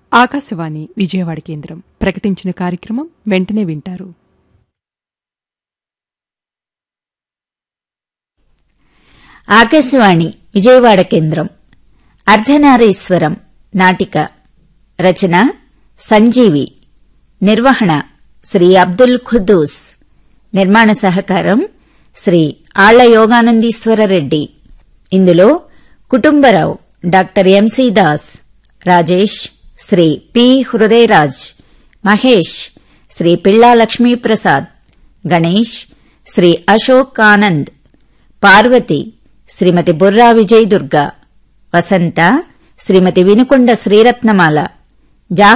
ఆకాశవాణి విజయవాడ కేంద్రం ప్రకటించిన కార్యక్రమం వెంటనే వింటారు ఆకాశవాణి విజయవాడ కేంద్రం అర్ధనారీశ్వరం నాటిక రచన సంజీవి నిర్వహణ శ్రీ అబ్దుల్ ఖుద్దూస్ నిర్మాణ సహకారం శ్రీ ఆళ్ల యోగానందీశ్వర రెడ్డి ఇందులో Kutumbarao doctor MC Das Rajesh Shri P Hrudayaraj Mahesh Shri Pilla Lakshmiprasad Ganesh Shri Ashok Anand Parvati శ్రీమతి బుర్రా విజయ్ దుర్గా వసంత శ్రీమతి వినుకొండ శ్రీరత్నమాల